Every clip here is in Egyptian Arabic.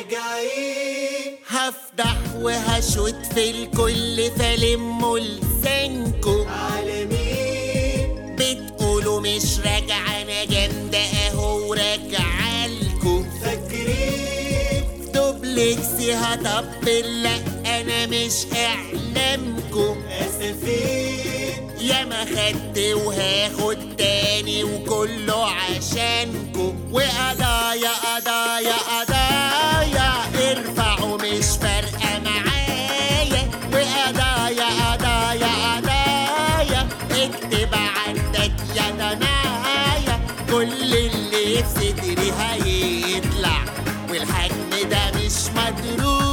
راجعين هفضح وهشوت في الكل فلموا لسانكو على مين بتقولوا مش راجعة انا جامدة اهو راجعالكو فاكرين دوبلكسي هطبل لا انا مش اعلامكو اسفين يا ما خدت وهاخد تاني وكله عشانكو وقضايا قضايا قضايا ارفعوا مش فارقة معايا وقضايا قضايا قضايا اكتب عندك يا ضنايا كل اللي في صدري هيطلع والحجم ده مش مضروب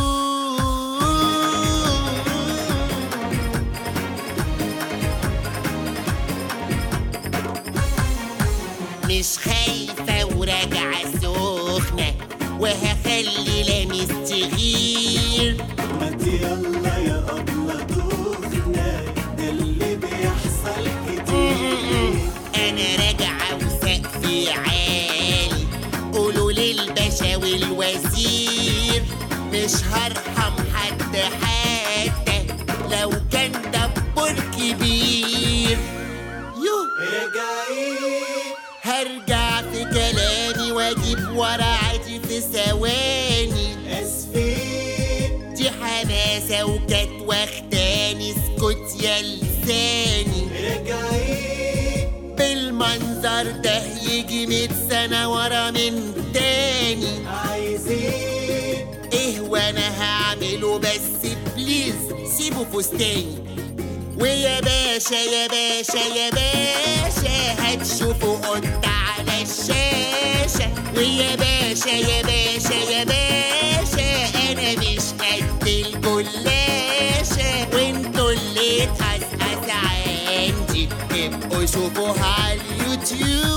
مش خايفة وراجعة سخنة وهخلي لامس تغير ما يلا يا أبلة دوخنا ده اللي بيحصل كتير أنا راجعة وسقفي عالي قولوا للباشا والوزير مش هرحم حد حتى لو كان دبور كبير يوه راجعين هرجع في كلامي واجيب ورعتي في ثواني اسفين دي حماسة وكانت واخداني اسكت يا لساني راجعين بالمنظر ده يجي ميت سنة ورا من تاني عايزين ايه وانا هعمله بس بليز سيبه فستاني ويا باشا يا باشا يا باشا هتشوفوا قط على الشاشة ويا باشا يا باشا يا باشا انا مش قد الجلاشة وانتوا اللي تقصقص عندي ابقوا شوفوها على اليوتيوب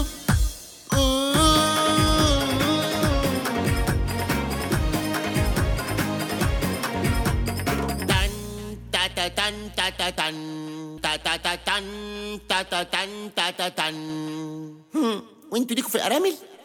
tan ta ta tan ta ta tan ta ta ta tan ta ta tan ta ta tan هم، وانتوا ليكوا في الارامل